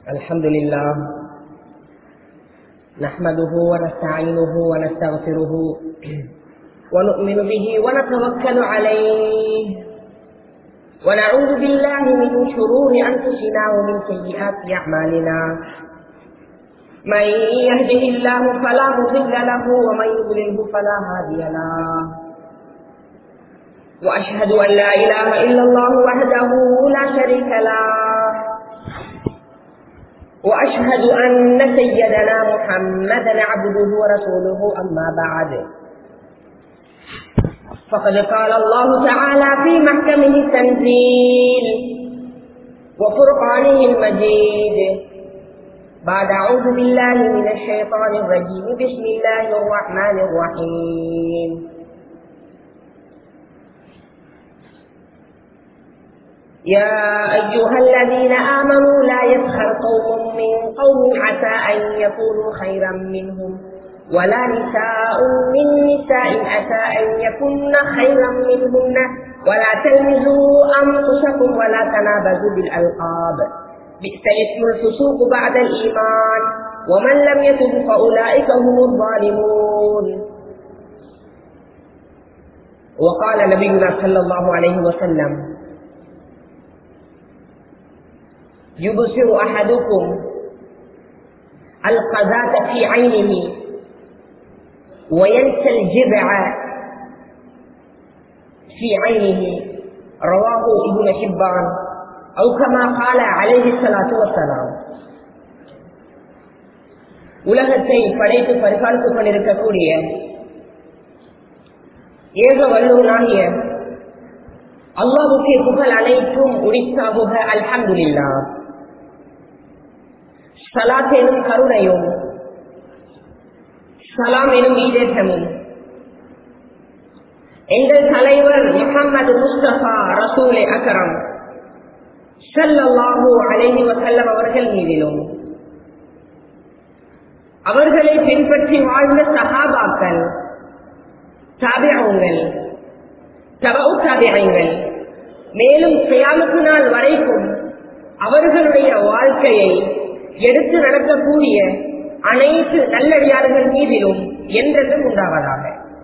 الحمد لله نحمده ونستعينه ونستغفره ونؤمن به ونتوكل عليه ونعوذ بالله من شرور أنفسنا ومن سيئات أعمالنا من يهده الله فلا مضل له ومن يضلله فلا هادي له وأشهد أن لا إله إلا الله وحده لا شريك له وأشهد أن سيدنا محمدا عبده ورسوله أما بعد فقد قال الله تعالى في محكمه التنزيل وفرقانه المجيد بعد أعوذ بالله من الشيطان الرجيم بسم الله الرحمن الرحيم يا أيها الذين آمنوا لا يسخر قوم من قوم عسى أن يكونوا خيرا منهم ولا نساء من نساء عسى أن يكن خيرا منهن ولا تلمزوا أنفسكم ولا تنابزوا بالألقاب بئس الاسم الفسوق بعد الإيمان ومن لم يتب فأولئك هم الظالمون وقال نبينا صلى الله عليه وسلم يبصر أحدكم القذاة في عينه وينسى الجذع في عينه رواه ابن حبان أو كما قال عليه الصلاة والسلام உலகத்தை படைத்து பரிபாலித்துக் கொண்டிருக்கக்கூடிய ஏக வல்லூனாகிய அல்லாவுக்கு புகழ் அனைத்தும் உரித்தாகுக அல்ஹம்துலில்லா சலாத் எனும் கருணையும் சலாம் எனும் ஈடேற்றமும் எங்கள் தலைவர் முகமது முஸ்தபா ரசூலே அகரம் சல்லாஹூ அலைஹி வசல்லம் அவர்கள் மீதிலும் அவர்களை பின்பற்றி வாழ்ந்த சகாபாக்கள் தாபியங்கள் தபவு தாபியங்கள் மேலும் செய்யாமத்து நாள் வரைக்கும் அவர்களுடைய வாழ்க்கையை எடுத்து நடக்கக்கூடிய அனைத்து நல்லடியார்கள் மீதிலும் என்றென்றும் உண்டாவதாக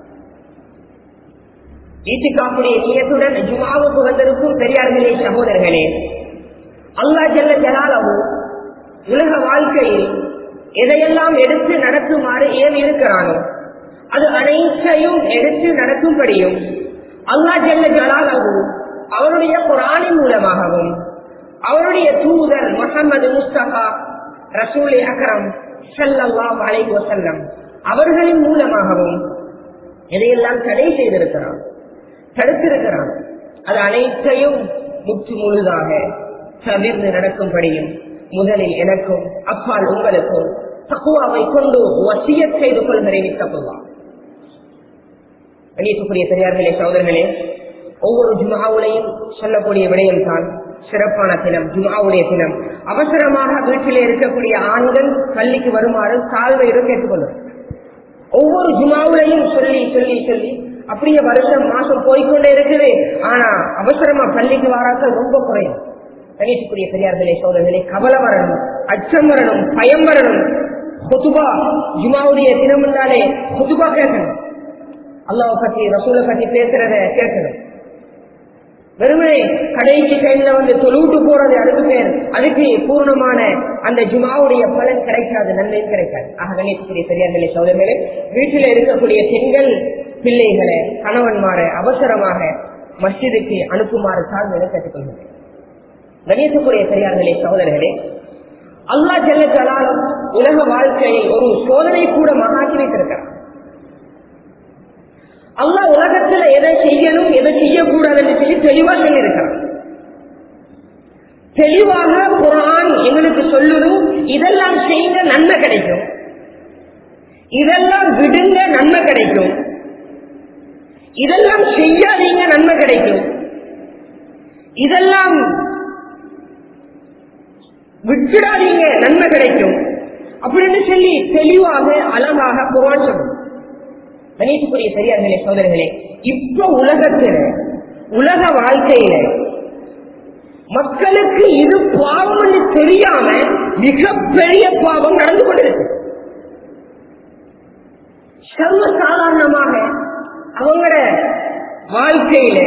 ஈட்டிக்காப்புடைய நீயத்துடன் ஜுமாவுக்கு வந்திருக்கும் பெரியார்களே சகோதரர்களே அல்லா ஜல்ல ஜலாலவும் உலக வாழ்க்கையில் எதையெல்லாம் எடுத்து நடத்துமாறு ஏன் இருக்கிறானோ அது அனைத்தையும் எடுத்து நடக்கும்படியும் அல்லா ஜல்ல ஜலாலவும் அவருடைய குரானின் மூலமாகவும் அவருடைய தூதர் முகமது முஸ்தபா ரசூலே அகரம் சல்லாஹ் அலை வசல்லம் அவர்களின் மூலமாகவும் எதையெல்லாம் தடை செய்திருக்கிறான் தடுத்திருக்கிறான் அது அனைத்தையும் முற்று முழுதாக தவிர்ந்து நடக்கும்படியும் முதலில் எனக்கும் அப்பால் உங்களுக்கும் தக்குவாவை கொண்டு வசிய செய்து கொள்கிறேன் தக்குவா வெளியேற்றக்கூடிய பெரியார்களே சகோதரர்களே ஒவ்வொரு ஜுமாவுலையும் சொல்லக்கூடிய விடயம் தான் சிறப்பான தினம் ஜுமாவுடைய தினம் அவசரமாக வீட்டிலே இருக்கக்கூடிய ஆண்கள் பள்ளிக்கு வருமாறு சால்வையிடம் கேட்டுக்கொள்ளும் ஒவ்வொரு ஜுமாவுலையும் சொல்லி சொல்லி சொல்லி அப்படியே வருஷம் மாசம் போய்கொண்டே இருக்குது ஆனா அவசரமா பள்ளிக்கு வராக்கள் ரொம்ப குறையும் கணிக்கக்கூடிய பெரியார்களே சோதர்களே கவலை வரணும் அச்சம் வரணும் பயம் வரணும் கொத்துபா ஜுமாவுடைய தினம் என்றாலே கொத்துபா கேட்கணும் அல்லாவை பத்தி ரசூலை பத்தி பேசுறத கேட்கணும் வெறுமனே கடைசி கையில வந்து தொழுவிட்டு போறது அதுக்கு பேர் அதுக்கு பூர்ணமான அந்த ஜுமாவுடைய பலன் கிடைக்காது நன்மையும் கிடைக்காது ஆக கணிக்கக்கூடிய பெரியார்களே சோதர்களே வீட்டில் இருக்கக்கூடிய பெண்கள் பிள்ளைகளை கணவன்மார அவசரமாக மஸ்ஜிதுக்கு அனுப்புமாறு சார்ந்து கேட்டுக்கொள்கிறேன் கணியத்துக்குரிய பெரியார்களே சகோதரர்களே அல்லா ஜல்ல ஜலாலம் உலக வாழ்க்கையை ஒரு சோதனை கூட மகாக்கி வைத்திருக்கிறார் அல்லா உலகத்துல எதை செய்யணும் எதை செய்யக்கூடாது என்று சொல்லி தெளிவா சொல்லியிருக்கிறார் தெளிவாக குரான் எங்களுக்கு சொல்லணும் இதெல்லாம் செய்யுங்க நன்மை கிடைக்கும் இதெல்லாம் விடுங்க நன்மை கிடைக்கும் இதெல்லாம் செய்யாதீங்க நன்மை கிடைக்கும் இதெல்லாம் விட்டுடாதீங்க நன்மை கிடைக்கும் அப்படின்னு சொல்லி தெளிவாக அழகாக குரான் சொல்லும் கணேசுக்குரிய பெரியார்களே சோதரர்களே இப்ப உலகத்துல உலக வாழ்க்கையில மக்களுக்கு இது பாவம் என்று தெரியாம மிகப்பெரிய பாவம் நடந்து கொண்டிருக்கு சர்வ சாதாரணமாக அவங்களோட வாழ்க்கையில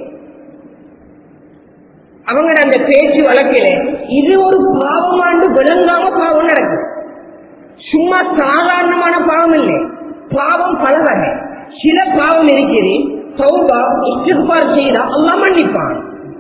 அவங்களோட அந்த பேச்சு வழக்கில இது ஒரு பாவமாண்டு விளங்காம பாவம் நடக்குது சும்மா சாதாரணமான பாவம் இல்லை பாவம் பல வகை சில பாவம் இருக்குது சௌபா இஸ்திஃபார் செய்தா அல்லாஹ் மன்னிப்பான்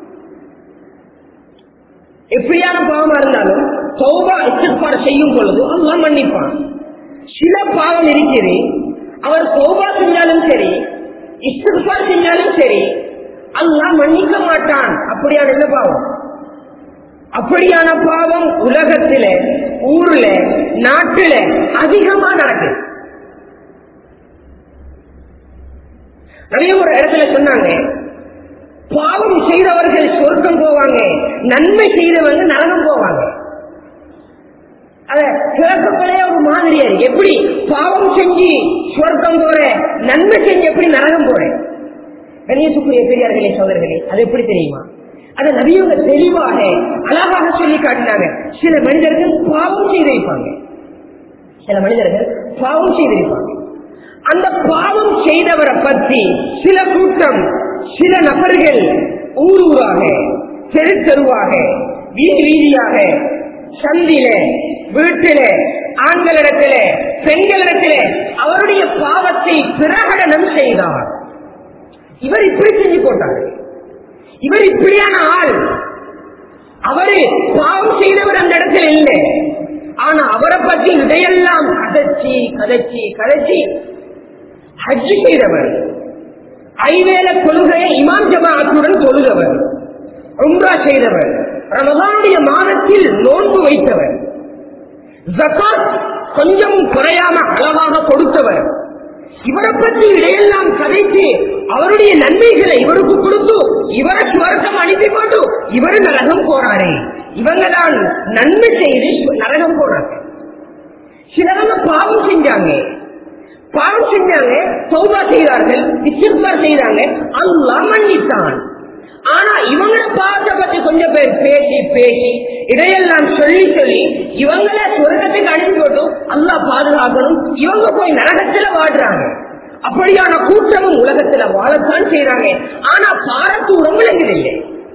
எப்படியான பாவமா இருந்தாலும் சௌபா இஸ்திஃபார் செய்யும் பொழுது அல்லாஹ் மன்னிப்பான் சில பாவம் இருக்குது அவர் சௌபா செஞ்சாலும் சரி இஸ்திஃபார் செஞ்சாலும் சரி அல்லாஹ் மன்னிக்க மாட்டான் அப்படியான என்ன பாவம் அப்படியான பாவம் உலகத்தில ஊர்ல நாட்டுல அதிகமா நடக்குது நிறைய ஒரு இடத்துல சொன்னாங்க பாவம் செய்தவர்கள் சொர்க்கம் போவாங்க நன்மை செய்தவங்க நரகம் போவாங்க அத கேட்கப்பலே ஒரு மாதிரியா இருக்கு எப்படி பாவம் செஞ்சு சொர்க்கம் போற நன்மை செஞ்சு எப்படி நரகம் போறேன் கணியத்துக்குரிய பெரியார்களே சோதர்களே அது எப்படி தெரியுமா அதை நபியவங்க தெளிவாக அழகாக சொல்லி காட்டினாங்க சில மனிதர்கள் பாவம் செய்திருப்பாங்க சில மனிதர்கள் பாவம் செய்திருப்பாங்க அந்த பாவம் செய்தவரை பற்றி சில கூட்டம் சில நபர்கள் ஊர் ஊராக தெரு தெருவாக வீதி வீதியாக சந்தில வீட்டில ஆண்களிடத்தில பெண்களிடத்தில அவருடைய பாவத்தை பிரகடனம் செய்தார் இவர் இப்படி செஞ்சு போட்டார் இவர் இப்படியான ஆள் அவரு பாவம் செய்தவர் அந்த இடத்துல இல்லை ஆனா அவரை பற்றி இதையெல்லாம் கதைச்சி கதைச்சி கதைச்சி ஹஜ்ஜி செய்தவர் ஐவேல கொள்கையை இமாம் ஜமாத்துடன் தொழுதவர் உம்ரா செய்தவர் ரமதானுடைய மாதத்தில் நோன்பு வைத்தவர் ஜகாத் கொஞ்சம் குறையாம அளவாக கொடுத்தவர் இவரை பற்றி இதையெல்லாம் கதைத்து அவருடைய நன்மைகளை இவருக்கு கொடுத்து இவரை சுவர்க்கம் அனுப்பி போட்டு இவர் நரகம் போறாரே இவங்க தான் நன்மை செய்து நரகம் போறாங்க சிலவங்க பாவம் செஞ்சாங்க பாவம் செஞ்சாங்க சௌபா செய்தார்கள் இஸ்திஃபார் செய்தாங்க அல்லாஹ் மன்னித்தான் ஆனா இவங்கள பாவத்தை பத்தி கொஞ்சம் பேர் பேசி பேசி இதையெல்லாம் சொல்லி சொல்லி இவங்கள சொர்க்கத்துக்கு அனுப்பி போட்டும் அல்லாஹ் பாதுகாக்கணும் இவங்க போய் நரகத்துல வாடுறாங்க அப்படியான கூட்டமும் உலகத்துல வாழத்தான் செய்யறாங்க ஆனா பாரத்தூரம் விளங்குதில்லை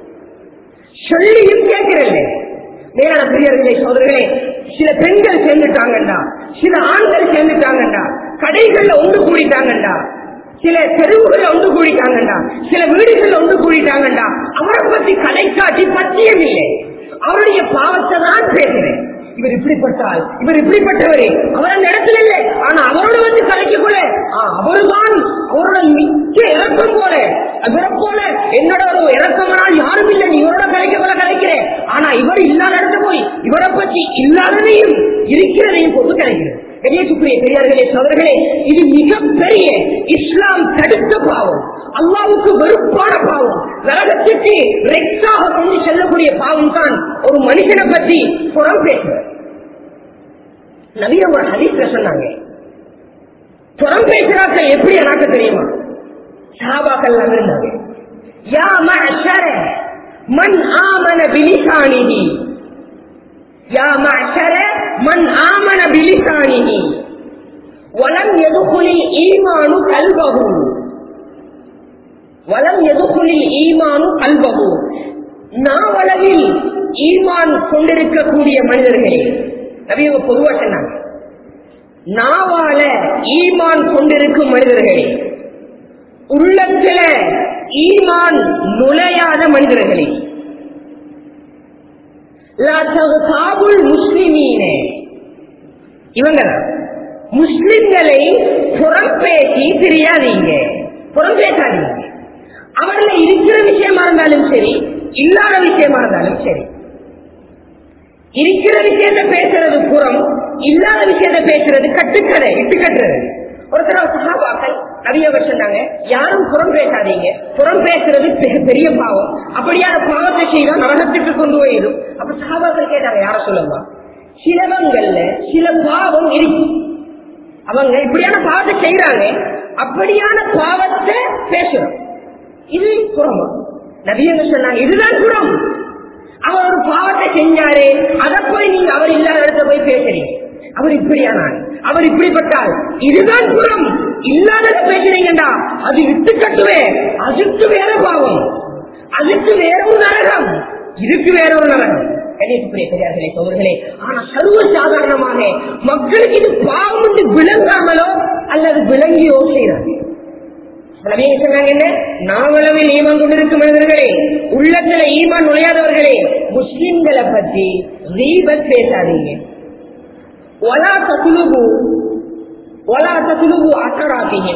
சொல்லியும் கேட்கிறதில்லை மேலான பெரியவர்களே சோதர்களே சில பெண்கள் சேர்ந்துட்டாங்கண்டா சில ஆண்கள் சேர்ந்துட்டாங்கண்டா கடைகள்ல ஒன்று கூடிட்டாங்கண்டா சில தெருவுகள்ல ஒன்று கூடிட்டாங்கண்டா சில வீடுகள்ல ஒன்று கூடிட்டாங்கண்டா அவரை பத்தி கலை காட்டி பத்தியம் இல்லை அவருடைய பாவத்தை தான் பேசுறேன் இவர் இப்படிப்பட்டால் இவர் இப்படிப்பட்டவரே அவர் அந்த இடத்துல இல்லை ஆனா அவரோட வந்து கலைக்கக்குள்ள அவருதான் அவரோட மிக்க இறக்கம் போல இவரை போல என்னோட ஒரு இறக்கமனால் யாரும் இல்லை நீ இவரோட கலைக்க போல கலைக்கிறேன் ஆனா இவர் இல்லாத இடத்த போய் இவரை பற்றி இல்லாததையும் இருக்கிறதையும் போட்டு கலைக்கிறது பெரியத்துக்குரிய பெரியார்களே சோதர்களே இது மிகப்பெரிய இஸ்லாம் தடுத்த பாவம் அல்லாவுக்கு வெறுப்பான பாவம் நரகத்திற்கு ரெக்ஸாக கொண்டு செல்லக்கூடிய பாவம் தான் ஒரு மனுஷனை பற்றி புறம் பேசுவது நவீன ஒரு ஹதீஸ்ல சொன்னாங்க புறம் பேசுறாக்கள் எப்படி எனக்கு தெரியுமா சாபாக்கள் இருந்தாங்க யா மஅஷர மன் ஆமன பிலிசானிஹி யா மஅஷர மன் ஆமன பிலிசானிஹி வலம் எதுகுலில் ஈமானு கல்பகு வலம் எதுகுலில் ஈமானு கல்பகு நாவளவில் ஈமான் கொண்டிருக்கக்கூடிய மனிதர்களே நபியவங்க பொதுவா சொன்னாங்க நாவால ஈமான் கொண்டிருக்கும் மனிதர்களே உள்ளத்துல ஈமான் நுழையாத மனிதர்களே முஸ்லிமீனே இவங்க முஸ்லிம்களை புறம் பேசி தெரியாதீங்க புறம் பேசாதீங்க அவர்ல இருக்கிற விஷயமா இருந்தாலும் சரி இல்லாத விஷயமா இருந்தாலும் சரி இருக்கிற விஷயத்த பேசுறது புறம் இல்லாத விஷயத்த பேசுறது கட்டுக்கடை இட்டு கட்டுறது ஒருத்தர் சகாபாக்கள் நவியவர் சொன்னாங்க யாரும் புறம் பேசாதீங்க புறம் பேசுறது பெரிய பாவம் அப்படியான பாவத்தை செய்தா நரகத்துக்கு கொண்டு போயிடும் அப்ப சகாபாக்கள் கேட்டாங்க யார சொல்லுங்க சிலவங்கள்ல சில பாவம் இருக்கு அவங்க இப்படியான பாவத்தை செய்யறாங்க அப்படியான பாவத்தை பேசுறோம் இது புறமா நவியங்க சொன்னாங்க இதுதான் புறம் அவர் ஒரு பாவத்தை செஞ்சாரு அதை போய் நீங்க அவர் இல்ல இவர் இப்படியானார் அவர் இப்படிப்பட்டால் இதுதான் புறம் இல்லாதத பேசுறீங்கடா அது விட்டு கட்டுவே அதுக்கு வேற பாவம் அதுக்கு வேற ஒரு நரகம் இதுக்கு வேற ஒரு நரகம் கணேசபுரிய பெரியார்களே சோதர்களே ஆனா சர்வ சாதாரணமாக மக்களுக்கு இது பாவம் என்று விளங்காமலோ அல்லது விளங்கியோ செய்யறாங்க நபியை சொன்னாங்க என்ன நாவளவில் ஈமான் கொண்டிருக்கும் மனிதர்களே உள்ளத்துல ஈமான் நுழையாதவர்களே முஸ்லிம்களை பத்தி ரீபத் பேசாதீங்க ஒலா தசுலுபு ஒலா தசுலுபு அசராதீங்க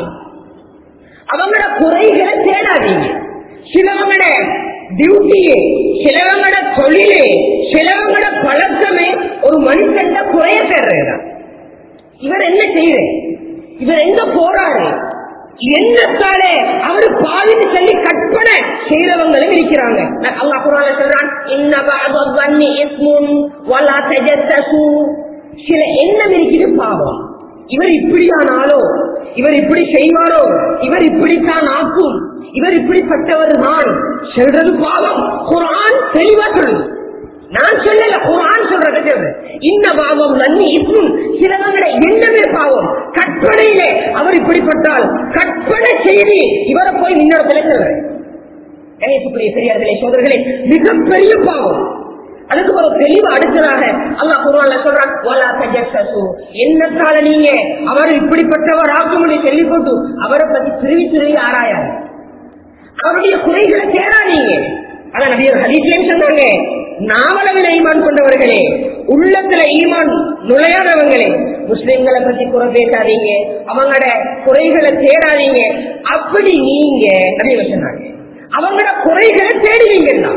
அவங்களோட குறைகளை தேடாதீங்க சிலவங்களோட டியூட்டியே சிலவங்களோட தொழிலே சிலவங்களோட பழக்கமே ஒரு மனுஷன் குறைய தேடுறதுதான் இவர் என்ன செய்யறேன் இவர் எங்க போறாரு என்னத்தாலே அவர் பாவின்னு சொல்லி கற்பனை செய்யறவங்களும் இருக்கிறாங்க அல்லாஹ் குரான்ல சொல்றான் இன்ன பஅத ظنி இஸ்முன் வலா தஜஸ்ஸு சில எண்ணம் இருக்குது பாவம் இவர் இப்படியானாலோ இவர் இப்படி செய்வாரோ இவர் இப்படித்தான் ஆக்கும் இவர் இப்படிப்பட்டவர் நான் சொல்றது பாவம் குரான் தெளிவா சொல்லுது நான் சொல்லல குரான் சொல்றது இந்த பாவம் நன்னி இஸ்மும் சிலவங்கள எண்ணமே பாவம் கற்பனையிலே அவர் இப்படிப்பட்டால் கற்பனை செய்தி இவரை போய் முன்னோட சொல்றேன் கணேசப்புரிய பெரியார்களே சோதர்களே மிகப்பெரிய பாவம் அதுக்கு ஒரு தெளிவு அடுத்ததாக அல்லாஹ் குரான்ல சொல்றான் "வலா தஜஸ்ஸஸு." என்னத்தால நீங்க அவர் இப்படிப்பட்டவர் ஆக்கும்படி சொல்லி போட்டு அவரை பத்தி திருவி திருவி ஆராயாது அவருடைய குறைகளை தேடாதீங்க அதான் நபியர் ஹதீஸ்லயும் சொன்னாங்க நாவலவில் ஈமான் கொண்டவர்களே உள்ளத்துல ஈமான் நுழையாதவங்களே முஸ்லிம்களை பத்தி குறை பேசாதீங்க அவங்களோட குறைகளை தேடாதீங்க அப்படி நீங்க நபியர் சொன்னாங்க அவங்களோட குறைகளை தேடுவீங்கன்னா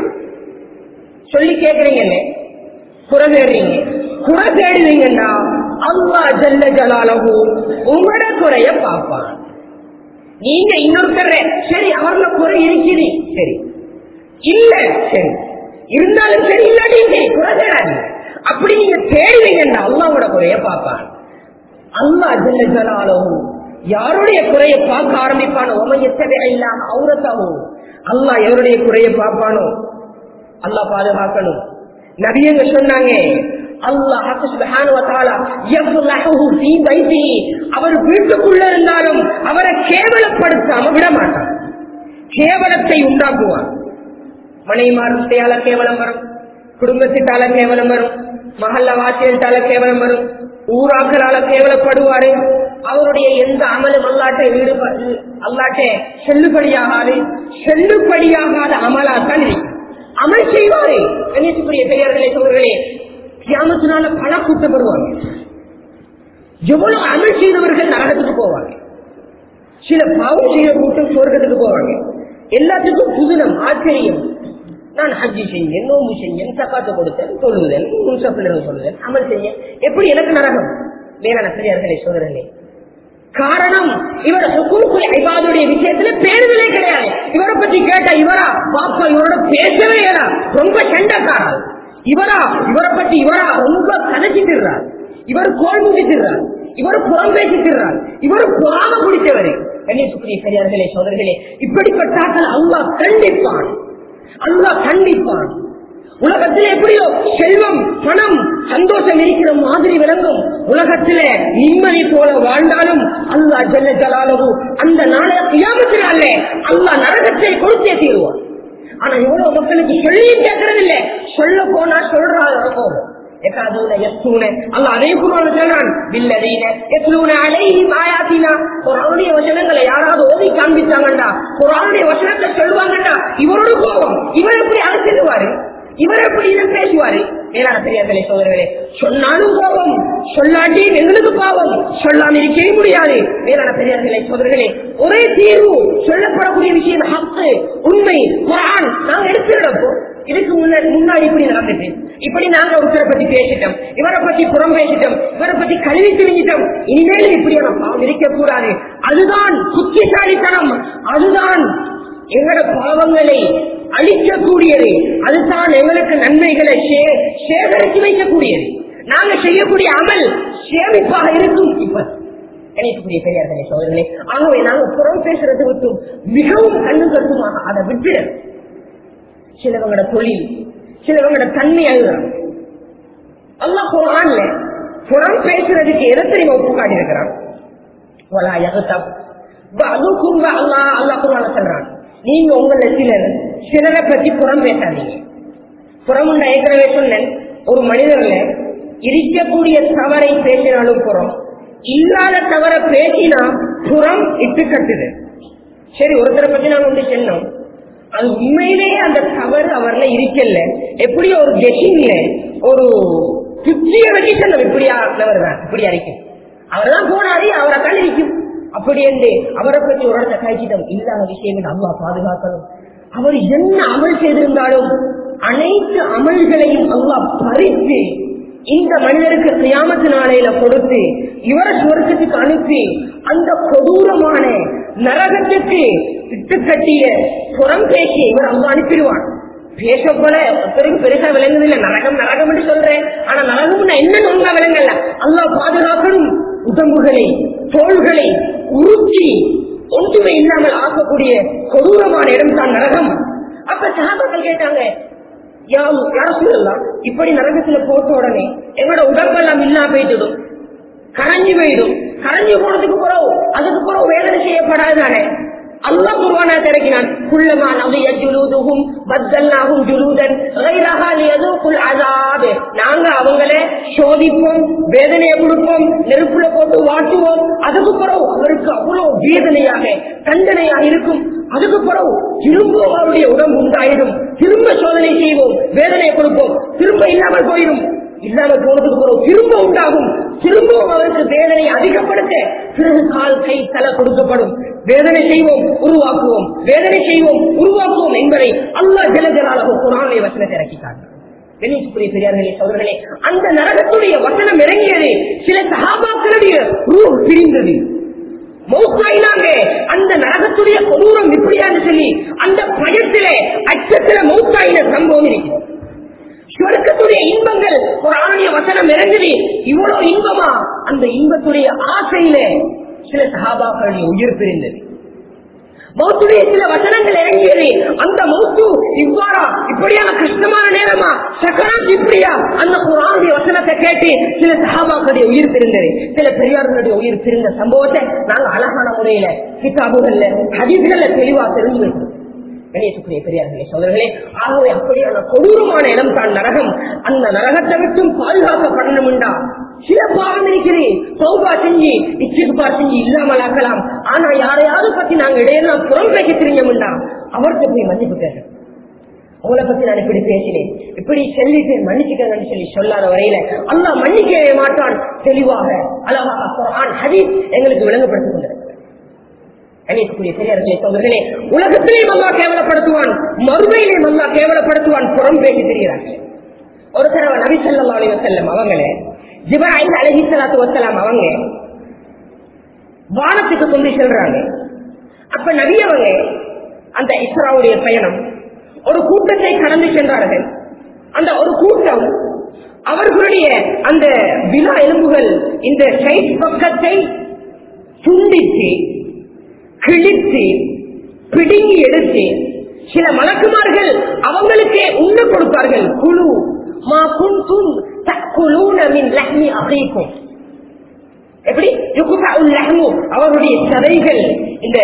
சொல்லி கேக்குறீங்கன்னு குறை தேடுறீங்க குறை தேடுவீங்கன்னா அல்லா ஜல்ல ஜலாலகு உங்களோட குறைய பார்ப்பான் நீங்க இன்னொருத்தர் சரி அவர்ல குறை இருக்குது சரி இல்ல சரி இருந்தாலும் சரி இல்லாட்டியும் சரி குறை தேடாதீங்க அப்படி நீங்க தேடுவீங்கன்னா அல்லாவோட குறைய பார்ப்பான் அல்லா ஜல்ல ஜலாலகு யாருடைய குறைய பார்க்க ஆரம்பிப்பானோ உமையத்தவே இல்லாம அவுரத்தாகும் அல்லா எவருடைய குறைய பார்ப்பானோ அல்லாஹ் பாதுகாக்கணும் நபியங்க சொன்னாங்க அல்லாஹ் சுப்ஹானஹு வ தஆலா யஃலஹு ஃபீ பைத்தி அவர் வீட்டுக்குள்ள இருந்தாலும் அவரை கேவலப்படுத்தாம விட மாட்டான் கேவலத்தை உண்டாக்குவான் மனைமார்த்தையால கேவலம் வரும் குடும்பத்திட்டால கேவலம் வரும் மகல்ல வாசியத்தால கேவலம் வரும் ஊராக்களால கேவலப்படுவாரு அவருடைய எந்த அமலும் அல்லாட்டை ஈடுபடு அல்லாட்டை செல்லுபடியாகாது செல்லுபடியாகாத அமலாத்தான் இருக்கு அமல் செய்வாரு கணேசபுரிய பெரியார்களே சோழர்களே கியாமத்தினால பல கூட்டப்படுவாங்க எவ்வளவு அமல் செய்தவர்கள் நரகத்துக்கு போவாங்க சில பாவம் செய்த கூட்டம் சொர்க்கத்துக்கு போவாங்க எல்லாத்துக்கும் புதினம் ஆச்சரியம் நான் ஹஜ்ஜி செஞ்சேன் நோம்பு செஞ்சேன் சக்காத்து கொடுத்தேன் சொல்லுதேன் முன்சப்பினர் சொல்லுதேன் அமல் செஞ்சேன் எப்படி எனக்கு நரகம் வேறான பெரியார்களே சோதரர்களே காரணம் இவர் சுக்குமுக்குள் ஐபாதுடைய விஷயத்துல பேருதலே கிடையாது இவரை பத்தி கேட்ட இவரா பாப்பா இவரோட பேசவே இயலா ரொம்ப சண்டைக்காரா இவரா இவரை பத்தி இவரா ரொம்ப கதைச்சிட்டுறார் இவர் கோல் முடிச்சிடுறார் இவர் புறம் பேசிட்டுறார் இவர் புறாம குடித்தவர் கண்ணியத்துக்குரிய பெரியார்களே சோதர்களே இப்படிப்பட்டார்கள் அல்லாஹ் கண்டிப்பான் அல்லாஹ் கண்டிப்பான் உலகத்தில் எப்படியோ செல்வம் பணம் சந்தோஷம் இருக்கிற மாதிரி விளங்கும் உலகத்தில நிம்மதி போல வாழ்ந்தாலும் அல்லாஹ் ஜல்ல ஜலாலகு அந்த நாளைய கியாமத்தினாலே அல்லாஹ் நரகத்தை கொடுத்தே தீருவான் ஆனா இவ்வளவு மக்களுக்கு சொல்லி கேட்கறது இல்ல சொல்ல போனா சொல்றாங்க எக்காதூன எத்தூன அல்ல அதே குரான் சொல்றான் வில்லதீன எத்தூன அலைஹிம் ஆயாத்தினா குரானுடைய வசனங்களை யாராவது ஓதி காண்பிச்சாங்கண்டா குரானுடைய வசனத்தை சொல்லுவாங்கண்டா இவரோட கோபம் இவர் எப்படி அழைச்சிடுவாரு இவர் எப்படி இதை பேசுவாரு மேலான பெரியார்களே சோதரர்களே சொன்னாலும் கோபம் சொல்லாட்டி எங்களுக்கு பாவம் சொல்லாம இருக்கவே முடியாது மேலான பெரியார்களே சோதரர்களே ஒரே தீர்வு சொல்லப்படக்கூடிய விஷயம் ஹக்கு உண்மை குரான் நாங்க எடுத்துடப்போ இதுக்கு முன்னாடி முன்னாடி இப்படி நடந்துட்டு இப்படி நாங்க ஒருத்தரை பத்தி பேசிட்டோம் இவரை பத்தி புறம் பேசிட்டோம் இவரை பத்தி கல்வி தெரிஞ்சிட்டோம் இனிமேல் இப்படியான பாவம் இருக்கக்கூடாது அதுதான் புத்திசாலித்தனம் அதுதான் எங்களோட பாவங்களை அழிக்கக்கூடியது அதுதான் எங்களுக்கு நன்மைகளை சே- சேகரித்து வைக்கக்கூடியது நாங்க செய்யக்கூடிய அமல் சேமிப்பாக இருக்கும் இப்ப கணிக்கக்கூடிய பெரியார்களே சோதர்களே ஆகவே நாங்க புறம் பேசுறது விட்டும் மிகவும் கண்ணு கருத்துமாக அதை விட்டு சிலவங்களோட தொழில் சிலவங்களோட தன்மை அதுதான் அல்லாஹ் குரான்ல புறம் பேசுறதுக்கு எதை தெரியுமா ஒப்பு காட்டியிருக்கிறான் வலா யகுதப் அதுக்கும் அல்லா அல்லா குரான சொல்றான் நீங்க உங்களை சிலர் சிலரை பத்தி புறம் பேசாதீங்க புறம் உண்ட ஏற்கனவே சொன்னேன் ஒரு மனிதர்ல இருக்கக்கூடிய தவறை பேசினாலும் புறம் இல்லாத தவற பேசினா புறம் இட்டு கட்டுது சரி ஒருத்தரை பத்தி நான் ஒன்று சொன்னோம் அது உண்மையிலேயே அந்த தவறு அவர்ல இருக்கல எப்படி ஒரு கெஷிங்ல ஒரு குச்சிய வச்சு சொன்னோம் இப்படியா தவறு தான் இப்படி அரைக்கும் அவர் தான் போனாரு அவரை தான் இருக்கும் அப்படி என்று அவரை பற்றி ஒரு இடத்தை காய்ச்சிட்டோம் இல்லாத விஷயங்கள் அம்மா பாதுகாக்கணும் அவர் என்ன அமல் செய்திருந்தாலும் அனைத்து அமல்களையும் அல்லா பறித்து இந்த மனிதருக்கு கியாமத்து நாளையில கொடுத்து இவரை சுவர்க்கத்துக்கு அனுப்பி அந்த கொடூரமான நரகத்துக்கு இட்டு கட்டிய புறம் பேசிய இவர் அங்க அனுப்பிடுவான் பேச போல ஒருத்தருக்கு பெருசா விளங்குதில்லை நரகம் நரகம் என்று சொல்றேன் ஆனா நரகம் என்ன ஒன்றா விளங்கல அல்லா பாதுகாக்கணும் உடம்புகளை தோள்களை உருக்கி ஒன்றுமே இல்லாமல் ஆக்கக்கூடிய கொடூரமான இடம் தான் நரகம் அப்ப சகாபாக்கள் கேட்டாங்க யாரும் சொல்லலாம் இப்படி நரகத்துல போட்ட உடனே எங்களோட உடம்பெல்லாம் இல்லாம போயிட்டுடும் கரைஞ்சு போயிடும் கரைஞ்சு போனதுக்கு பிறகு அதுக்கு பிறகு வேதனை செய்யப்படாதானே அல்லா குருவான திறக்கினான் குள்ளமா நவிய ஜுலூதுகும் பத்தல்லாகும் ஜுலூதன் அதாபு நாங்க அவங்கள சோதிப்போம் வேதனையை கொடுப்போம் நெருப்புல போட்டு வாட்டுவோம் அதுக்கு பிறகு அவருக்கு அவ்வளவு வேதனையாக தண்டனையாக இருக்கும் அதுக்கு பிறகு திரும்ப அவருடைய உடம்பு உண்டாயிடும் திரும்ப சோதனை செய்வோம் வேதனையை கொடுப்போம் திரும்ப இல்லாமல் போயிடும் இல்லாமல் போனதுக்கு பிறகு திரும்ப உண்டாகும் திரும்பவும் அவருக்கு வேதனை அதிகப்படுத்த பிறகு கால் கை தலை கொடுக்கப்படும் வேதனை செய்வோம் உருவாக்குவோம் வேதனை செய்வோம் உருவாக்குவோம் என்பதை அல்லா ஜலஜலாளோ குரானை வசனத்தை இறக்கிட்டாங்க கணேஷ்புரிய பெரியார்களே சோதர்களே அந்த நரகத்துடைய வசனம் இறங்கியது சில சகாபாக்களுடைய ரூ பிரிந்தது மௌத்தாயினாங்க அந்த நரகத்துடைய கொடூரம் இப்படியான்னு சொல்லி அந்த பயத்திலே அச்சத்தில மௌத்தாயின சம்பவம் இருக்கிறது சொர்க்கத்துடைய இன்பங்கள் ஒரு ஆணைய வசனம் இறங்குது இவ்வளவு இன்பமா அந்த இன்பத்துடைய ஆசையில சில சகாபாக்களுடைய உயிர் பிரிந்தது மௌத்துடைய சில வசனங்கள் இறங்கியது அந்த மௌத்து இவ்வாறா இப்படியான கஷ்டமான நேரமா சக்கராத் இப்படியா அந்த குரானுடைய வசனத்தை கேட்டு சில சகாபாக்களுடைய உயிர் பிரிந்தது சில பெரியார்களுடைய உயிர் பிரிந்த சம்பவத்தை நாங்க அழகான முறையில கிதாபுகள்ல ஹதீஸ்கள்ல தெளிவா தெரிஞ்சு வைக்கிறோம் கணேசுக்குரிய பெரியார்களே சோதர்களே ஆகவே அப்படியான கொடூரமான இடம் தான் நரகம் அந்த நரகத்தை விட்டும் பாதுகாக்கப்படணும்டா சில பாவம் இருக்கிறது சௌபா செஞ்சு இச்சுக்குப்பா செஞ்சு இல்லாமல் ஆக்கலாம் ஆனா யாரையாவது பத்தி நாங்க இடையெல்லாம் புறம் பேச தெரிஞ்சோம்டா அவர்கிட்ட போய் மன்னிப்பு கேட்க உங்களை பத்தி நான் இப்படி பேசினேன் இப்படி சொல்லிட்டு மன்னிச்சுக்கங்கன்னு சொல்லி சொல்லாத வரையில அல்லா மன்னிக்கவே மாட்டான் தெளிவாக அழகாக ஹதீஸ் எங்களுக்கு விளங்கப்படுத்திக் கொண்டிருக்கிறது கணியத்துக்குரிய பெரியார்களே சோதர்களே உலகத்திலேயும் அல்லா கேவலப்படுத்துவான் மறுமையிலேயும் அல்லா கேவலப்படுத்துவான் புறம் பேசி தெரிகிறார்கள் ஒரு தடவை நபி சொல்லா அலி வசல்லம் அவங்களே ஜிபாயில் அலஹி சலாத்து வசலாம் அவங்க வானத்துக்கு கொண்டு செல்றாங்க அப்ப நபி அவங்க அந்த இஸ்ராவுடைய பயணம் ஒரு கூட்டத்தை கடந்து சென்றார்கள் அந்த ஒரு கூட்டம் அவர்களுடைய அந்த விழா எலும்புகள் இந்த சைட் பக்கத்தை துண்டித்து கிழித்து பிடுங்கி எடுத்து சில மலக்குமார்கள் அவங்களுக்கே உண்ண கொடுப்பார்கள் குழு மா குன்தும் தக்குலூன மின் லஹ்மி அகீக்கும் எப்படி யுகுஃபஉல் லஹ்மு அவருடைய சதைகள் இந்த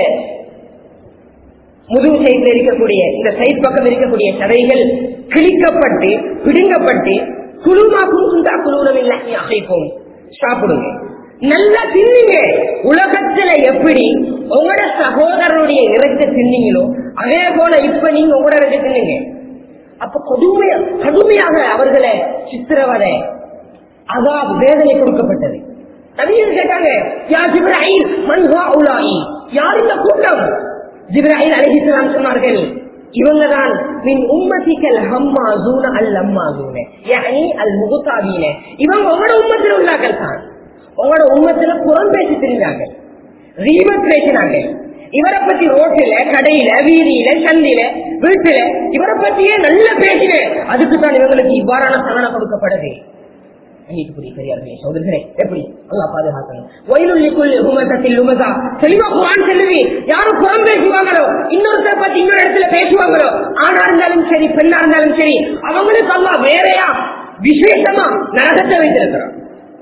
முதுகு சைட்ல இருக்கக்கூடிய இந்த சைட் பக்கம் இருக்கக்கூடிய சதைகள் கிழிக்கப்பட்டு பிடுங்கப்பட்டு குழுமா குன்தும் தக்குலூன மின் லஹ்மி அகீக்கும் சாப்பிடுங்க நல்லா தின்னுங்க உலகத்துல எப்படி உங்களோட சகோதரனுடைய இறைச்ச தின்னீங்களோ அதே போல இப்ப நீங்க உங்களோட இறைச்ச தின்னுங்க அப்ப கொடுமையா கடுமையாக அவர்களை சித்திரவதை அதாவது வேதனை கொடுக்கப்பட்டது நவீன கேட்டாங்க யா ஜிப்ராஹிம் மன்ஹா உலாயி யார் இந்த கூட்டம் ஜிப்ராஹிம் அலிஹிஸ்லாம் சொன்னார்கள் இவங்கதான் மின் உம்மத்திக்கல் ஹம்மா ஜூன அல் அம்மா ஜூன யானி அல் முகுதாபீன இவங்க உங்களோட உம்மத்தில் உள்ளார்கள் தான் உங்களோட உம்மத்துல புறம் பேசி தெரிஞ்சாங்க ரீபத் பேசினாங்க இவரை பத்தி ரோட்டில கடையில வீதியில சந்தில வீட்டுல இவரை பத்தியே நல்ல பேசினேன் அதுக்கு தான் இவங்களுக்கு இவ்வாறான தண்டனை கொடுக்கப்படுது பெரியார்களே சோதர்களே எப்படி நல்லா பாதுகாக்கணும் வயலுள்ளிக்குள் உமதத்தில் உமதா தெளிவா குரான் செல்லுவி யாரும் புறம் பேசுவாங்களோ இன்னொருத்தர் பத்தி இன்னொரு இடத்துல பேசுவாங்களோ ஆணா இருந்தாலும் சரி பெண்ணா இருந்தாலும் சரி அவங்களுக்கு அல்லா வேறையா விசேஷமா நரகத்தை வைத்திருக்கிறோம்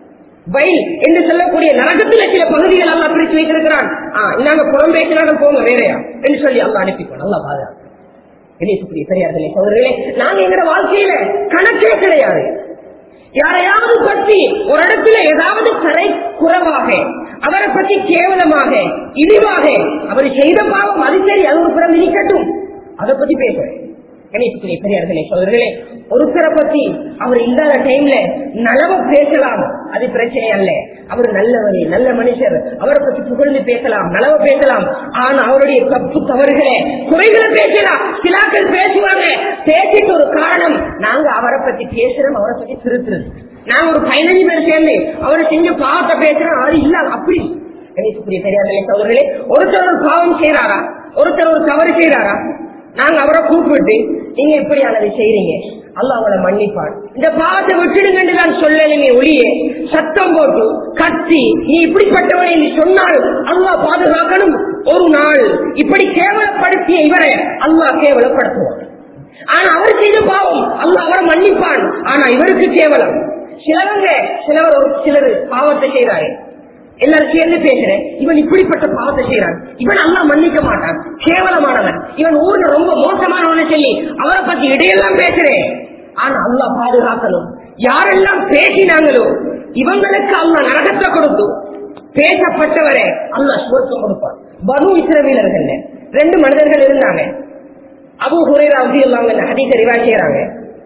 வயல் என்று சொல்லக்கூடிய நரகத்துல சில பகுதிகள் எல்லாம் பிரித்து வைத்திருக்கிறான் நாங்க புறம் பேசினாலும் போங்க வேறையா என்று சொல்லி அல்லா அனுப்பிப்போம் நல்லா பாதுகாப்பு இணைப்புக்குரிய பெரியார்களே சோதர்களே நாங்க எங்க வாழ்க்கையில கணக்கே கிடையாது யாரையாவது பற்றி ஒரு இடத்துல ஏதாவது கரை குறைவாக அவரை பற்றி கேவலமாக இழிவாக அவர் செய்த பாவம் அது சரி அது ஒரு புறம் இருக்கட்டும் அதை பத்தி பேசுறேன் இணைப்புக்குரிய பெரியார்களே சோதர்களே ஒருத்தரை பத்தி அவர் இல்லாத டைம்ல நலவ பேசலாம் அது பிரச்சனை அல்ல அவர் நல்லவர் நல்ல மனுஷர் அவரை பத்தி புகழ்ந்து பேசலாம் நலவ பேசலாம் ஆனா அவருடைய தப்பு தவறுகளை குறைகளை பேசலாம் சிலாக்கள் பேசுவாங்க பேசிட்டு ஒரு காரணம் நாங்க அவரை பத்தி பேசுறோம் அவரை பத்தி திருத்துறது நாங்க ஒரு பதினஞ்சு பேர் சேர்ந்து அவரை செஞ்ச பாவத்தை பேசுறோம் அவர் இல்ல அப்படி கணேசபுரிய பெரியார்களே சோதர்களே ஒருத்தர் ஒரு பாவம் செய்யறாரா ஒருத்தர் ஒரு தவறு செய்யறாரா நாங்க அவரை கூப்பிட்டு நீங்க இப்படியானதை செய்யறீங்க அல்ல அவளை மன்னிப்பான் இந்த பாவத்தை விட்டுடுங்கன்னு நான் சொல்லலுமே ஒளியே சத்தம் போட்டு கத்தி நீ இப்படிப்பட்டவன் என்று சொன்னால் அல்லா பாதுகாக்கணும் ஒரு நாள் இப்படி கேவலப்படுத்திய இவரை அல்லா கேவலப்படுத்துவான் ஆனா அவர் செய்த பாவம் அல்ல அவரை மன்னிப்பான் ஆனா இவருக்கு கேவலம் சிலவங்க சிலவர் ஒரு சிலர் பாவத்தை செய்யறாரு எல்லாரும் சேர்ந்து பேசுறேன் இவன் இப்படிப்பட்ட பாவத்தை செய்யறான் இவன் அல்லா மன்னிக்க மாட்டான் கேவலமானவன் இவன் ஊர்ல ரொம்ப மோசமானவன் சொல்லி அவரை பத்தி இடையெல்லாம் பேசுறேன் ஆனா அல்லா பாதுகாக்கணும் யாரெல்லாம் பேசினாங்களோ இவங்களுக்கு அல்லா நரகத்தை கொடுத்து பேசப்பட்டவரே அல்லா சுவர்க்கம் கொடுப்பான் பனு இஸ்ரவீலர்கள் ரெண்டு மனிதர்கள் இருந்தாங்க அபு ஹுரேரா அப்தி இல்லாம ஹதீஸ் ரிவா செய்யறாங்க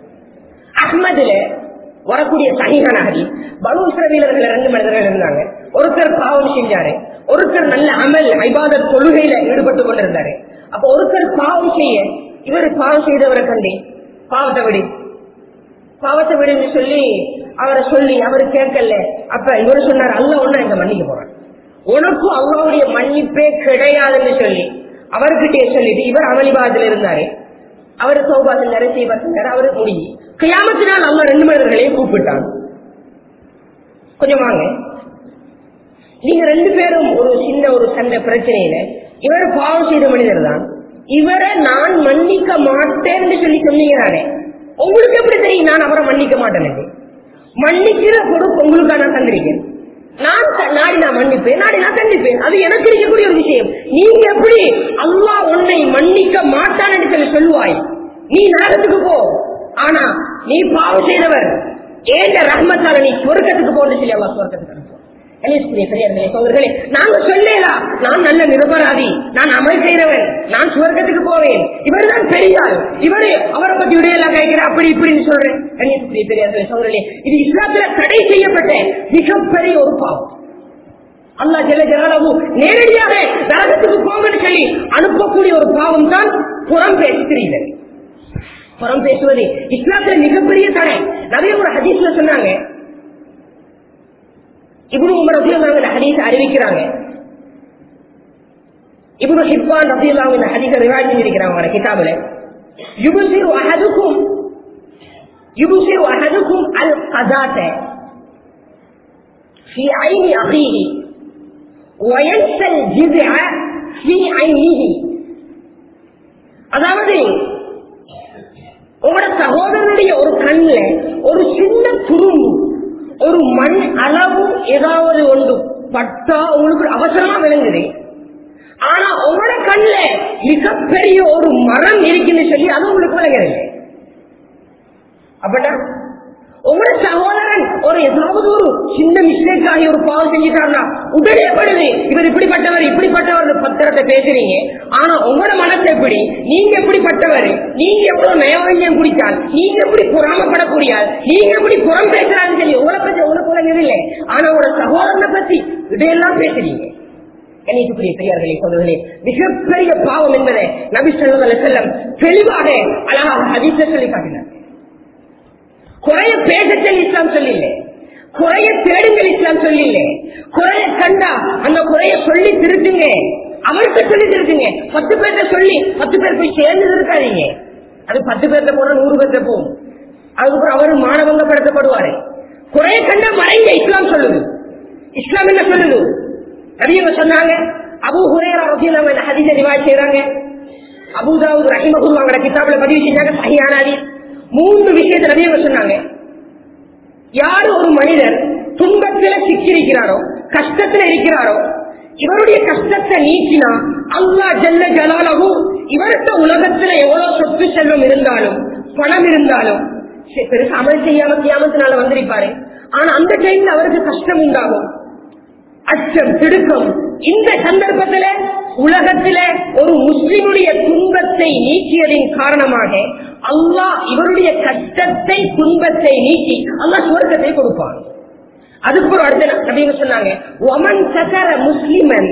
அஹ்மதுல வரக்கூடிய சகிகான ஹதி பனு இஸ்ரவீலர்கள் ரெண்டு மனிதர்கள் இருந்தாங்க ஒருத்தர் பாவம் செஞ்சாரு ஒருத்தர் நல்ல அமல் ஐபாத தொழுகையில ஈடுபட்டு கொண்டிருந்தாரு அப்ப ஒருத்தர் பாவம் செய்ய இவர் பாவம் செய்தவரை கண்டே பாவத்தை விடு பாவத்தை விடுன்னு சொல்லி அவரை சொல்லி அவரு கேட்கல அப்ப இவர் சொன்னார் அல்ல ஒண்ணு எங்க மன்னிக்க போறான் உனக்கும் அல்லாவுடைய மன்னிப்பே கிடையாதுன்னு சொல்லி அவர்கிட்டே சொல்லிட்டு இவர் அமளிபாதத்தில் இருந்தாரு அவர் சௌபாத்தில் நிறைய செய்வார் அவரு முடிஞ்சு கியாமத்தினால் அல்ல ரெண்டு மனிதர்களையும் கூப்பிட்டான் கொஞ்சம் வாங்க நீங்க ரெண்டு பேரும் ஒரு சின்ன ஒரு சண்டை பிரச்சனையில இவர் பாவம் செய்த மனிதர் தான் இவரை நான் மன்னிக்க மாட்டேன்னு சொல்லி சொன்னீங்கனானே உங்களுக்கு எப்படி தெரியும் நான் அவரை மன்னிக்க மாட்டேன் மன்னிக்கிற பொறுப்பு உங்களுக்கு நான் தந்திருக்கேன் நான் நாடி நான் மன்னிப்பேன் நாடி நான் கண்டிப்பேன் அது எனக்கு இருக்கக்கூடிய ஒரு விஷயம் நீங்க எப்படி அல்லா உன்னை மன்னிக்க மாட்டான்னு சொல்லி சொல்லுவாய் நீ நரகத்துக்கு போ ஆனா நீ பாவம் செய்தவர் ஏண்ட ரஹ்மத்தால நீ சொர்க்கத்துக்கு போன்னு சொல்லி அல்லா சொர்க்கத்துக்கு அனுப்புவான் பெரியார்களே சோதர்களே நாங்க சொல்லலாம் நான் நல்ல நிரபராதி நான் அமல் செய்கிறவன் நான் சுவர்க்கத்துக்கு போவேன் இவர் தான் பெரியார் இவரு அவரை பத்தி விடையெல்லாம் கேட்கிற அப்படி இப்படின்னு சொல்றேன் கன்னியாகுமரி பெரியார்களே சோதர்களே இது இஸ்லாத்துல தடை செய்யப்பட்ட மிகப்பெரிய ஒரு பாவம் அல்லா ஜெல ஜலாலு நேரடியாக நரகத்துக்கு போங்கன்னு சொல்லி அனுப்பக்கூடிய ஒரு பாவம் தான் புறம் பேசுகிறீர்கள் புறம் பேசுவது இஸ்லாத்துல மிகப்பெரிய தடை நிறைய ஒரு ஹதீஸ்ல சொன்னாங்க இப்னு உமர் ரபியல்லாஹு இந்த ஹதீஸ் அறிவிக்கிறாங்க இப்னு ஹிப்பான் ரபியல்லாஹு இந்த ஹதீஸை ரிவாய் செஞ்சிருக்கிறாங்க அவரோட கிதாபுல யுபசிரு அஹதுக்கும் யுபசிரு அஹதுக்கும் அல் கதாத في عين أخيه وينسى الجذع في عينه அதாவது உங்களோட சகோதரனுடைய ஒரு கண்ணுல ஒரு சின்ன துரும்பு ஒரு மண் அளவு ஏதாவது ஒன்று பட்டா உங்களுக்கு அவசரமா விளங்குது ஆனா உங்களோட கண்ணுல மிகப்பெரிய ஒரு மரம் இருக்குன்னு சொல்லி அது உங்களுக்கு விளங்குறது அப்படா உங்களோட சகோதரன் ஒரு ஏதாவது ஒரு சின்ன மிஸ்டேக் ஆகி ஒரு பாவம் செஞ்சுட்டாருன்னா உடனே படுது இவர் இப்படிப்பட்டவர் இப்படிப்பட்டவர் பத்திரத்தை பேசுறீங்க ஆனா உங்களோட மனசு எப்படி நீங்க எப்படிப்பட்டவர் நீங்க எவ்வளவு நயவஞ்சம் குடித்தால் நீங்க எப்படி புறாமப்படக்கூடியால் நீங்க எப்படி புறம் பேசுறான்னு சொல்லி உங்களை பத்தி உங்களுக்கு உலகம் இல்லை ஆனா உங்களோட சகோதரனை பத்தி இதையெல்லாம் பேசுறீங்க கணிப்புக்குரிய பெரியார்களே சொல்வதிலே மிகப்பெரிய பாவம் என்பதை நபி சொல்லி செல்லம் தெளிவாக அழகாக அதிர்ஷ்ட சொல்லி காட்டினார் குறைய பேசச்சல் இஸ்லாம் சொல்லில்லை குறைய தேடுங்கள் இஸ்லாம் சொல்லில்லை குறைய கண்டா அந்த குறைய சொல்லி திருத்துங்க அவருக்கு சொல்லி திருத்துங்க பத்து பேர்த்த சொல்லி பத்து பேர் போய் சேர்ந்து இருக்காதீங்க அது பத்து பேர்த்த போன நூறு பேர்த்த போகும் அதுக்கப்புறம் அவரு மானவங்கப்படுத்தப்படுவாரு குறைய கண்டா மறைங்க இஸ்லாம் சொல்லுது இஸ்லாம் என்ன சொல்லுது நபியவங்க சொன்னாங்க அபு ஹுரேரா ரபியல்லாம இந்த ஹதீஸ ரிவாய் செய்யறாங்க அபுதாவுத் ரஹிமகுல்லாவோட கிதாபுல பதிவு செஞ்சாங்க சஹியான ஹதீஸ் மூன்று விஷயத்தை நபியவங்க சொன்னாங்க யார் ஒரு மனிதர் துன்பத்துல சிக்கியிருக்கிறாரோ கஷ்டத்துல இருக்கிறாரோ இவருடைய கஷ்டத்தை நீக்கினா அல்லா ஜல்ல ஜலாலகு இவர்கிட்ட உலகத்துல எவ்வளவு சொத்து செல்வம் இருந்தாலும் பணம் இருந்தாலும் சரி, பெருசா அமல் செய்யாம கியாமத்தினால வந்திருப்பாரு ஆனா அந்த டைம்ல அவருக்கு கஷ்டம் உண்டாகும் அச்சம் திடுக்கம் இந்த சந்தர்ப்பத்துல உலகத்தில ஒரு முஸ்லிமுடைய துன்பத்தை நீக்கியதின் காரணமாக அல்லாஹ் இவருடைய கஷ்டத்தை துன்பத்தை நீக்கி அல்லாஹ் சுவர்க்கத்தை கொடுப்பான் அதுக்கு ஒரு அடுத்த நபிங்க சொன்னாங்க ஒமன் சகர முஸ்லிமன்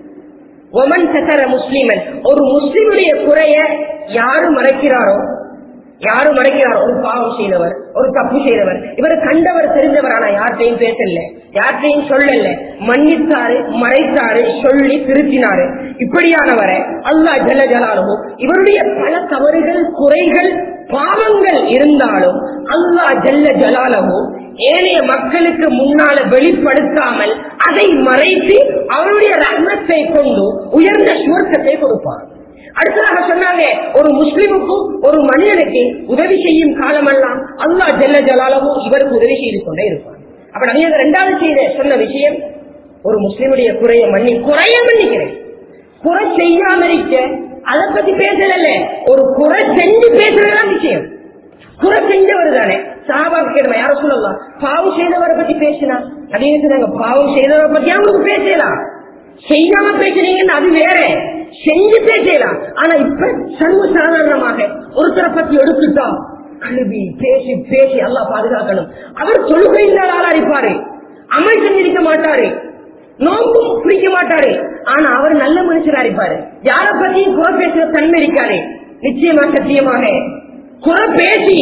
ஒமன் சகர முஸ்லிமன் ஒரு முஸ்லிமுடைய குறைய யாரு மறைக்கிறாரோ யாரு மறைக்கிறாரோ ஒரு பாவம் செய்தவர் ஒரு தப்பு செய்தவர் இவர் கண்டவர் தெரிஞ்சவர் ஆனா யார்கிட்டையும் பேசல யார்கிட்டையும் சொல்லல மன்னித்தாரு மறைத்தாரு சொல்லி திருத்தினாரு இப்படியானவரை அல்லாஹ் ஜல்ல ஜலாலுமோ இவருடைய பல தவறுகள் குறைகள் பாவங்கள் இருந்தாலும் அல்லாஹ் ஜல்ல ஜலாலமோ ஏனைய மக்களுக்கு முன்னால வெளிப்படுத்தாமல் அதை மறைத்து அவருடைய ரத்னத்தை கொண்டு உயர்ந்த சுவர்க்கத்தை கொடுப்பார் அடுத்ததாக சொன்னாங்க ஒரு முஸ்லிமுக்கும் ஒரு மனிதனுக்கு உதவி செய்யும் காலமெல்லாம் அல்லாஹ் ஜல்ல ஜலாலவும் இவருக்கு உதவி செய்து கொண்டே இருப்பார் அப்ப நவீன இரண்டாவது செய்த சொன்ன விஷயம் ஒரு முஸ்லிமுடைய குறைய மன்னி குறைய மன்னிக்கிறேன் குறை செய்யாம இருக்க அதை பத்தி பேசல ஒரு குறை செஞ்சு பேசுறதுதான் விஷயம் குறை செஞ்சவர் தானே சாபாக்கு கேட்கணும் யாரும் சொல்லலாம் பாவம் செய்தவரை பத்தி பேசினா அதே சொன்னாங்க பாவம் செய்தவரை பத்தி அவங்களுக்கு பேசலாம் செய்யாம பேசுறீங்கன்னு அது வேற செஞ்சு பேசலாம் ஆனா இப்ப சர்வ சாதாரணமாக ஒருத்தரை பத்தி எடுத்துட்டா கழுவி பேசி பேசி எல்லாம் பாதுகாக்கணும் அவர் தொழுகை இல்லாத ஆளா இருப்பாரு அமல் செஞ்சிருக்க மாட்டாரு நோம்பும் பிடிக்க மாட்டாரு ஆனா அவர் நல்ல மனுஷரா இருப்பாரு யார பத்தியும் குறை பேசுற தன்மை இருக்காரு நிச்சயமா சத்தியமாக குறை பேசி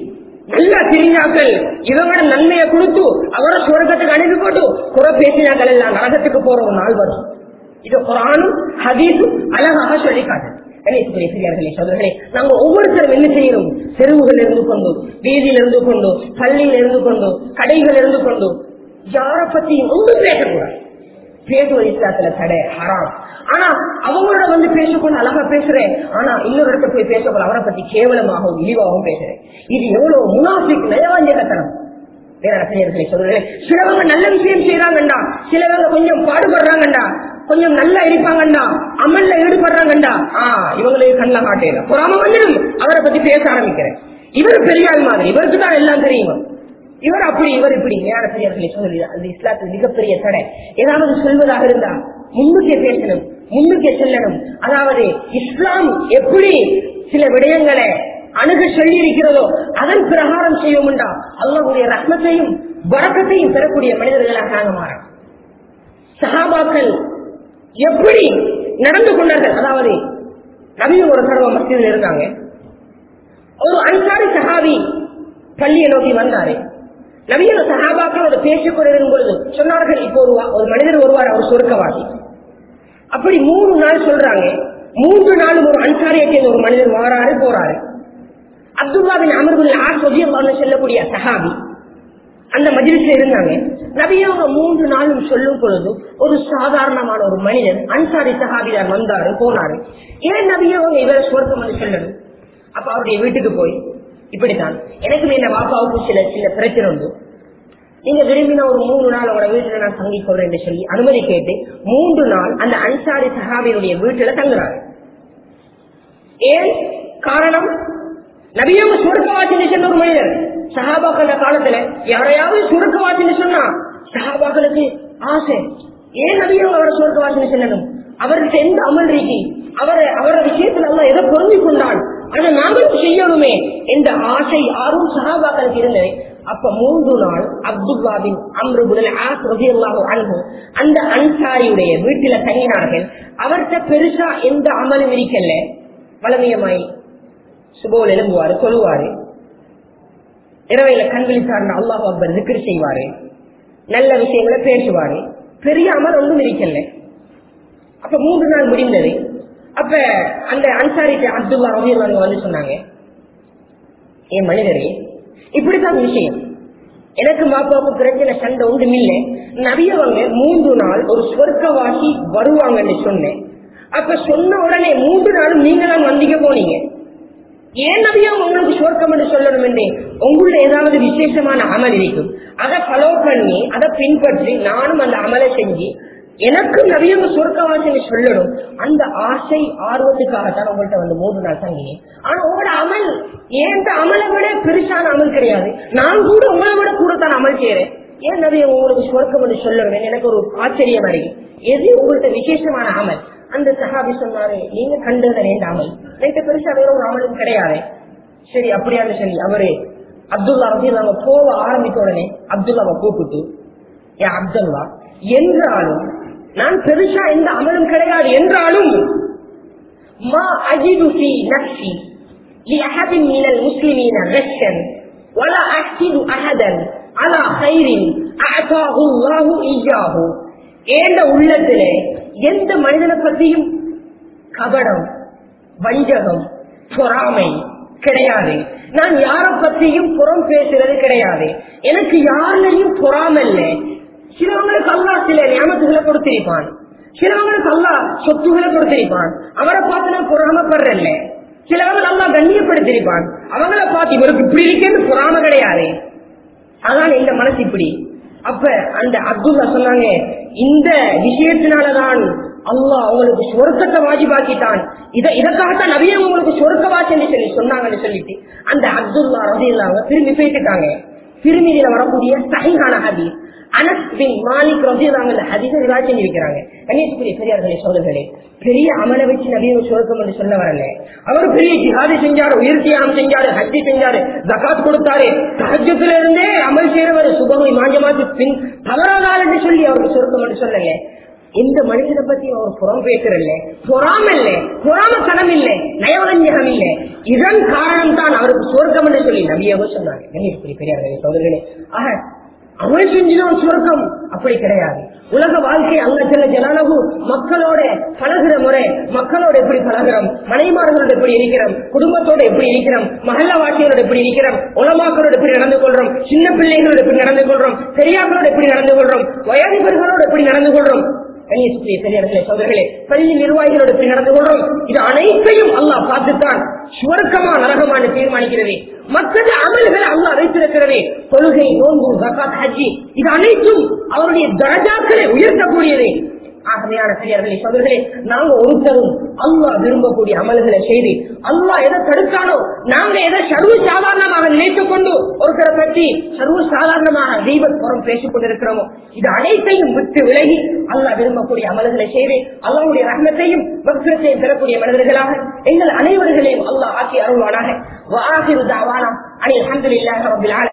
நல்லா தெரிஞ்சாக்கள் இவங்களோட நன்மையை கொடுத்து அவரை சுவர்க்கத்துக்கு அனுப்பி போட்டு குறை பேசினாக்கள் எல்லாம் நரகத்துக்கு போற ஒரு நாள் வரும் இது குரானும் ஹதீஸும் அழகாக சொல்லி காட்டு கணேசபுரி பெரியார்களே சோதர்களே நாங்க ஒவ்வொருத்தரும் என்ன செய்யணும் தெருவுகள் இருந்து கொண்டு வீதியில இருந்து கொண்டு பள்ளியில இருந்து கொண்டு கடைகள் இருந்து கொண்டு யார பத்தியும் ஒன்றும் பேசக்கூடாது பேசுவது இஸ்லாத்துல தடை ஹராம் ஆனா அவங்களோட வந்து பேசக்கூட அழகா பேசுறேன் ஆனா இன்னொரு இடத்துல போய் பேசக்கூட அவரை பத்தி கேவலமாகவும் இழிவாகவும் பேசுறேன் இது எவ்வளவு முனாஃபிக் நயவாஞ்சகத்தனம் பேரரசையர்களை சொல்றேன் சிலவங்க நல்ல விஷயம் செய்யறாங்கண்டா சிலவங்க கொஞ்சம் பாடுபடுறாங்கண்டா கொஞ்சம் நல்லா இருப்பாங்கண்டா அமல்ல ஈடுபடுறாங்கண்டா ஆஹ் இவங்களுக்கு கண்ண காட்டேல பொறாம வந்துடும் அவரை பத்தி பேச ஆரம்பிக்கிறேன் இவர் பெரியாள் மாதிரி இவருக்கு தான் எல்லாம் தெரியுமா இவர் அப்படி இவர் இப்படி நேர பெரியார்களை சொல்லி அந்த இஸ்லாத்தில் மிகப்பெரிய தடை ஏதாவது சொல்வதாக இருந்தா முன்னுக்கே பேசணும் முன்னுக்கே செல்லணும் அதாவது இஸ்லாம் எப்படி சில விடயங்களை அணுக சொல்லி இருக்கிறதோ அதன் பிரகாரம் செய்வோம்டா அல்லாவுடைய ரத்னத்தையும் வரக்கத்தையும் பெறக்கூடிய மனிதர்களாக நாங்க மாறோம் சஹாபாக்கள் எப்படி நடந்து கொண்டார்கள் அதாவது நவீன ஒரு சர்வ மத்தியில் இருந்தாங்க ஒரு அன்சாரி சஹாபி பள்ளியை நோக்கி வந்தாரு நவீன சஹாபாக்களோட பேசிக் கொண்டிருக்கும் பொழுது சொன்னார்கள் இப்போ ஒரு வா- ஒரு மனிதர் ஒருவார் அவர் சொர்க்கவாசி அப்படி மூணு நாள் சொல்றாங்க மூன்று நாளும் ஒரு அன்சாரியை சேர்ந்த ஒரு மனிதர் வாராரு போறாரு அப்துல்லாவின் அமர்வுல ஆசோதியம் செல்லக்கூடிய சஹாபி அந்த மஜிலிஸ்ல இருந்தாங்க நபியவங்க மூன்று நாளும் சொல்லும் பொழுது ஒரு சாதாரணமான ஒரு மனிதன் அன்சாரி சஹாபியார் வந்தாரு போனாரு ஏன் நபியவங்க இவரை சுவர்க்கம் வந்து சொல்லணும் அப்ப அவருடைய வீட்டுக்கு போய் இப்படித்தான் எனக்கு இந்த பாப்பாவுக்கு சில சில பிரச்சனை உண்டு நீங்க விரும்பின ஒரு மூணு நாள் உங்களோட வீட்டுல நான் தங்கிக் கொள்றேன் என்று சொல்லி அனுமதி கேட்டு மூன்று நாள் அந்த அன்சாரி சஹாபியினுடைய வீட்டுல தங்குறாரு ஏன் காரணம் நபியவங்க சுருக்கவாசின்னு சொன்ன ஒரு மனிதர் சஹாபாக்கள் காலத்துல யாரையாவது சுருக்கவாசின்னு சொன்னா சஹாபாக்களுக்கு ஆசை ஏன் நபியவங்க அவரை சுருக்கவாசின்னு சொல்லணும் அவருக்கு எந்த அமல் இருக்கு அவர் அவர விஷயத்துல எல்லாம் எதை பொருந்தி கொண்டால் ஆனா நாங்களும் செய்யணுமே என்ற ஆசை ஆர்வம் சஹாபாக்களுக்கு இருந்தது அப்ப மூன்று நாள் அப்துல்லாவின் அம்ருபுல் அன்பு அந்த அன்சாரியுடைய வீட்டில தங்கினார்கள் அவர்கிட்ட பெருசா எந்த அமலும் இருக்கல்ல வளமையமாய் சுபோல் எழும்புவாரு சொல்லுவாரு இரவையில கண் விழித்தாருன்னு அல்லாஹ் அக்பர் திக்ர் செய்வாரு நல்ல விஷயங்களை பேசுவாரு பெரிய அமல் ஒன்றும் இருக்கல அப்ப மூன்று நாள் முடிந்தது அப்ப அந்த அன்சாரி அப்துல்லா ரவியல்லாங்க வந்து சொன்னாங்க என் மனிதரே இப்படித்தான் விஷயம் எனக்கு மாப்பாவுக்கு பிரச்சனை சண்டை ஒன்றும் இல்லை நவியவங்க மூன்று நாள் ஒரு சொர்க்கவாசி வருவாங்கன்னு சொன்னேன் அப்ப சொன்ன உடனே மூன்று நாளும் நீங்க தான் வந்திக்க போனீங்க ஏன் நபியும் உங்களுக்கு சொர்க்கம் என்று சொல்லணும் என்று உங்களுடைய ஏதாவது விசேஷமான அமல் இருக்கும் அதை ஃபாலோ பண்ணி அதை பின்பற்றி நானும் அந்த அமலை செஞ்சு எனக்கு நபியும் சொர்க்கவாசின்னு சொல்லணும் அந்த ஆசை ஆர்வத்துக்காகத்தான் உங்கள்கிட்ட வந்து மூன்று நாள் தங்கினேன் ஆனா உங்களோட அமல் ஏன் அமலை விட பெருசான அமல் கிடையாது நான் கூட உங்களை விட கூட தான் அமல் செய்யறேன் ஏன் நபியை உங்களுக்கு சொர்க்கம் என்று சொல்லணும் எனக்கு ஒரு ஆச்சரியமா இருக்கு எது உங்கள்ட்ட விசேஷமான அமல் அந்த சஹாபி சொன்னாரு நீங்க கண்டது ரெண்டு அமல் நேற்று பெருசா வேற ஒரு அமலும் கிடையாது சரி அப்படியான்னு சொல்லி அவரு அப்துல்லா ரபி நாங்க போக ஆரம்பித்த உடனே அப்துல்லாவை கூப்பிட்டு ஏ அப்துல்லா என்றாலும் நான் பெருசா எந்த அமலும் கிடையாது என்றாலும் மா அஜிது ஃபி நஃப்ஸி لأحد من المسلمين غشا ولا أحسد أحدا على خير أعطاه الله إياه ஏண்ட உள்ளத்திலே எந்த மனிதனை பற்றியும் கபடம் வஞ்சகம் பொறாமை கிடையாது நான் யார பற்றியும் புறம் பேசுறது கிடையாது எனக்கு யாருலையும் பொறாமல்ல சிலவங்களுக்கு அல்லா சில நியமத்துகளை கொடுத்திருப்பான் சிலவங்களுக்கு அல்லா சொத்துகளை கொடுத்திருப்பான் அவரை பார்த்து நான் பொறாமப்படுறல்ல சிலவங்க நல்லா கண்ணியப்படுத்திருப்பான் அவங்கள பார்த்து இவருக்கு இப்படி இருக்கேன்னு பொறாம கிடையாது அதான் இந்த மனசு இப்படி அப்ப அந்த அப்துல்லா சொன்னாங்க இந்த விஷயத்தினாலதான் அல்லாஹ் உங்களுக்கு சொர்க்கத்தை வாஜிபாக்கிட்டான் இத இதற்காகத்தான் நபியே உங்களுக்கு சொர்க்க வாசின்னு சொல்லி சொன்னாங்கன்னு சொல்லிட்டு அந்த அப்துல்லா ரதி இல்லாம திரும்பி போயிட்டுட்டாங்க திரும்பியில வரக்கூடிய சகையான ஹதீஸ் அனஸ் பின் மாலிக் ரதி அந்த ஹதீஸை ரிவாஜ் செஞ்சிருக்கிறாங்க கணேசபுரிய பெரியார்களே சோழர்களே பெரிய அமல வச்சு நபியை சொர்க்கம் என்று சொல்ல வரல அவர் பெரிய ஜிஹாதி செஞ்சாரு உயிர் தியாகம் செஞ்சாரு ஹஜ்ஜி செஞ்சாரு ஜகாத் கொடுத்தாரு சஹஜத்துல இருந்தே அமல் செய்யறவர் சுபகை மாஞ்சமாத்து பின் தவறாதால் என்று சொல்லி அவருக்கு சொர்க்கம் என்று சொல்லல எந்த மனுஷனை பத்தி அவர் புறம் பேசுறல்ல பொறாம இல்ல பொறாமத்தனம் இல்ல நயவலஞ்சகம் இல்ல இதன் காரணம் தான் அவருக்கு சொர்க்கம் என்று சொல்லி நபியாவோ சொன்னாங்க கணேசபுரி பெரியார்களே சோதர்களே ஆக அவன் செஞ்சுதான் சொர்க்கம் அப்படி கிடையாது உலக வாழ்க்கை அல்ல செல்ல ஜனானகு மக்களோட பழகிற முறை மக்களோட எப்படி பழகிறோம் மனைமார்களோட எப்படி இருக்கிறோம் குடும்பத்தோட எப்படி இருக்கிறோம் மகல்ல வாழ்க்கையோட எப்படி இருக்கிறோம் உலமாக்களோட எப்படி நடந்து கொள்றோம் சின்ன பிள்ளைகளோட எப்படி நடந்து கொள்றோம் பெரியாக்களோட எப்படி நடந்து கொள்றோம் வயோதிபர்களோட எப்படி நடந்து கொள்றோம் கண்ணியத்துக்குரிய பெரியார்களே சோதர்களே பள்ளி நிர்வாகிகளோடு எப்படி நடந்து கொள்றோம் இது அனைத்தையும் அல்லாஹ் பார்த்துத்தான் சுவர்க்கமா நரகமான தீர்மானிக்கிறது மற்ற அமல்களை அல்லாஹ் வைத்திருக்கிறது தொழுகை நோன்பு ஜக்காத் ஹஜ்ஜி இது அனைத்தும் அவருடைய தரஜாக்களை உயர்த்தக்கூடியது ஆகமையான பெரியார்களே சோதர்களே நாங்க ஒருத்தரும் அல்லாஹ் விரும்பக்கூடிய அமல்களை செய்து அல்லாஹ் எதை தடுத்தானோ நாங்க எதை சர்வ சாதாரணமாக நினைத்துக் கொண்டு ஒருத்தரை பற்றி சர்வ சாதாரணமாக தெய்வத் புறம் பேசிக் கொண்டிருக்கிறோமோ இது அனைத்தையும் விட்டு விலகி அல்லாஹ் விரும்பக்கூடிய அமல்களை செய்து அல்லாவுடைய ரகத்தையும் பக்தத்தையும் பெறக்கூடிய மனிதர்களாக எங்கள் அனைவர்களையும் அல்லாஹ் ஆக்கி அருள்வானாக வாஹிரு தாவானா அனில் அஹமதுல்லாஹி ரப்பில் ஆலமீன்